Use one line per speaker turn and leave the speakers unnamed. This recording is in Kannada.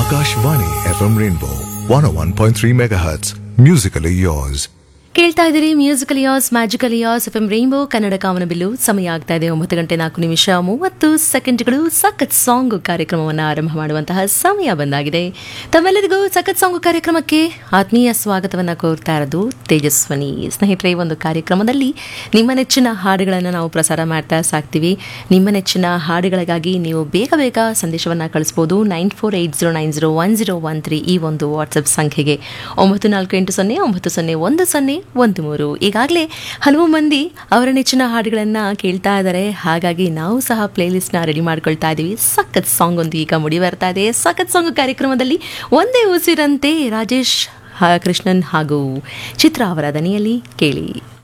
Akashvani FM Rainbow 101.3 MHz. Musically yours.
ಕೇಳ್ತಾ ಇದ್ದೀರಿ musical yours magical yours F M rainbow Kannada ಕಾಮನಬಿಲ್ಲು ಸಮಯ ಆಗ್ತಾ ಇದೆ ಒಂಬತ್ತು ಗಂಟೆ ನಾಲ್ಕು ನಿಮಿಷ ಮೂವತ್ತು ಸೆಕೆಂಡ್ಗಳು ಸಖತ್ ಸಾಂಗ್ ಕಾರ್ಯಕ್ರಮವನ್ನು ಆರಂಭ ಮಾಡುವಂತಹ ಸಮಯ ಬಂದಾಗಿದೆ ತಮ್ಮೆಲ್ಲರಿಗೂ ಸಖತ್ ಸಾಂಗ್ ಕಾರ್ಯಕ್ರಮಕ್ಕೆ ಆತ್ಮೀಯ ಸ್ವಾಗತವನ್ನು ಕೋರ್ತಾ ಇರೋದು ತೇಜಸ್ವನಿ ಸ್ನೇಹಿತರೆ ಈ ಒಂದು ಕಾರ್ಯಕ್ರಮದಲ್ಲಿ ನಿಮ್ಮ ನೆಚ್ಚಿನ ಹಾಡುಗಳನ್ನು ನಾವು ಪ್ರಸಾರ ಮಾಡ್ತಾ ಸಾಕ್ತೀವಿ ನಿಮ್ಮ ನೆಚ್ಚಿನ ಹಾಡುಗಳಿಗಾಗಿ ನೀವು ಬೇಗ ಬೇಗ ಸಂದೇಶವನ್ನು ಕಳಿಸ್ಬೋದು nine four eight zero nine zero one zero one three ಈ ಒಂದು ವಾಟ್ಸಪ್ ಸಂಖ್ಯೆಗೆ ಒಂಬತ್ತು ನಾಲ್ಕು ಎಂಟು ಸೊನ್ನೆ ಒಂಬತ್ತು ಸೊನ್ನೆ ಒಂದು ಸೊನ್ನೆ ಒಂದು ಮೂರು ಈಗಾಗಲೇ ಹಲವು ಮಂದಿ ಅವರ ನೆಚ್ಚಿನ ಹಾಡುಗಳನ್ನು ಕೇಳ್ತಾ ಇದ್ದಾರೆ ಹಾಗಾಗಿ ನಾವು ಸಹ ಪ್ಲೇಲಿಸ್ಟ್ನ ರೆಡಿ ಮಾಡ್ಕೊಳ್ತಾ ಇದ್ದೀವಿ ಸಖತ್ ಸಾಂಗ್ ಒಂದು ಈಗ ಮುಡಿ ಬರ್ತಾ ಇದೆ ಸಖತ್ ಸಾಂಗ್ ಕಾರ್ಯಕ್ರಮದಲ್ಲಿ ಒಂದೇ ಉಸಿರಂತೆ ರಾಜೇಶ್ ಹ- ಕೃಷ್ಣನ್ ಹಾಗೂ ಚಿತ್ರ ಅವರ ದನಿಯಲ್ಲಿ ಕೇಳಿ